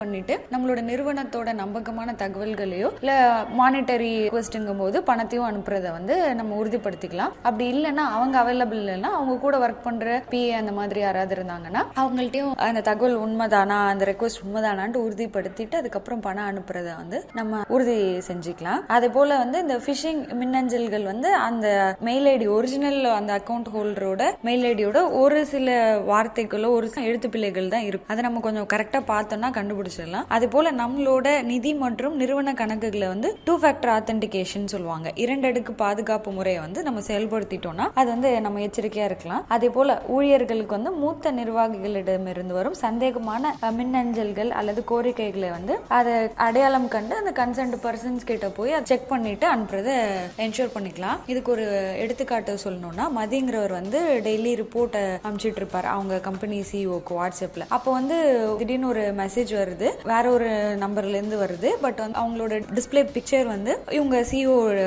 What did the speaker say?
பண்ணிட்டு நம்மளோட நிறுவனத்தோட நம்பகமான தகவல்களையோ இல்ல மானிட்டரி ரிக்வெஸ்ட்டுங்கும் போது பணத்தையும் அனுப்புறத வந்து நம்ம உறுதிப்படுத்திக்கலாம் அப்படி இல்லைன்னா அவங்க அவைலபிள் இல்லைன்னா அவங்க கூட ஒர்க் பண்ற பிஏ அந்த மாதிரி யாராவது இருந்தாங்கன்னா அவங்கள்ட்டயும் அந்த தகவல் உண்மைதானா அந்த ரெக்வஸ்ட் உண்மைதானான்ட்டு உறுதிப்படுத்திட்டு அதுக்கப்புறம் பணம் அனுப்புறத வந்து நம்ம உறுதி செஞ்சுக்கலாம் அதே போல வந்து இந்த ஃபிஷிங் மின்னஞ்சல்கள் வந்து அந்த மெயில் ஐடி ஒரிஜினல் அந்த அக்கௌண்ட் ஹோல்டரோட மெயில் ஐடியோட ஒரு சில வார்த்தைகளோ ஒரு சில எழுத்து பிள்ளைகள் தான் இருக்கும் அதை நம்ம கொஞ்சம் கரெக்டா பார்த்தோம்னா கண்டுபிடிச்சிடலாம் அதே போல நம்மளோட நிதி மற்றும் நிறுவன கணக்குகளை வந்து டூ ஃபேக்டர் ஆத்தென்டிகேஷன் சொல்லுவாங்க இரண்டு அடுக்கு பாதுகாப்பு முறையை வந்து நம்ம செயல்படுத்திட்டோம்னா அது வந்து நம்ம எச்சரிக்கையா இருக்கலாம் அதே போல ஊழியர்களுக்கு வந்து மூத்த நிர்வாகிகளிடமிருந்து வரும் சந்தேகமான அஹ், மின்னஞ்சல்கள் அல்லது கோரிக்கைகளை வந்து அதை அடையாளம் கண்டு அந்த கன்சர்ன்ட் பர்சன்ஸ் கிட்ட போய் அதை செக் பண்ணிட்டு அனுப்புறத என்ஷூர் பண்ணிக்கலாம் இதுக்கு ஒரு எடுத்துக்காட்டு சொல்லணும்னா மதிங்கிறவர் வந்து டெய்லி ரிப்போர்ட்டை அனுப்பிச்சிட்டு இருப்பார் அவங்க கம்பெனி சிஇஓக்கு வாட்ஸ்அப்ல அப்போ வந்து திடீர்னு ஒரு மெசேஜ் வருது வேற ஒரு நம்பர்ல இருந்து வருது பட் வந்து அவங்களோட டிஸ்ப்ளே பிக்சர் வந்து இவங்க சிஇஓ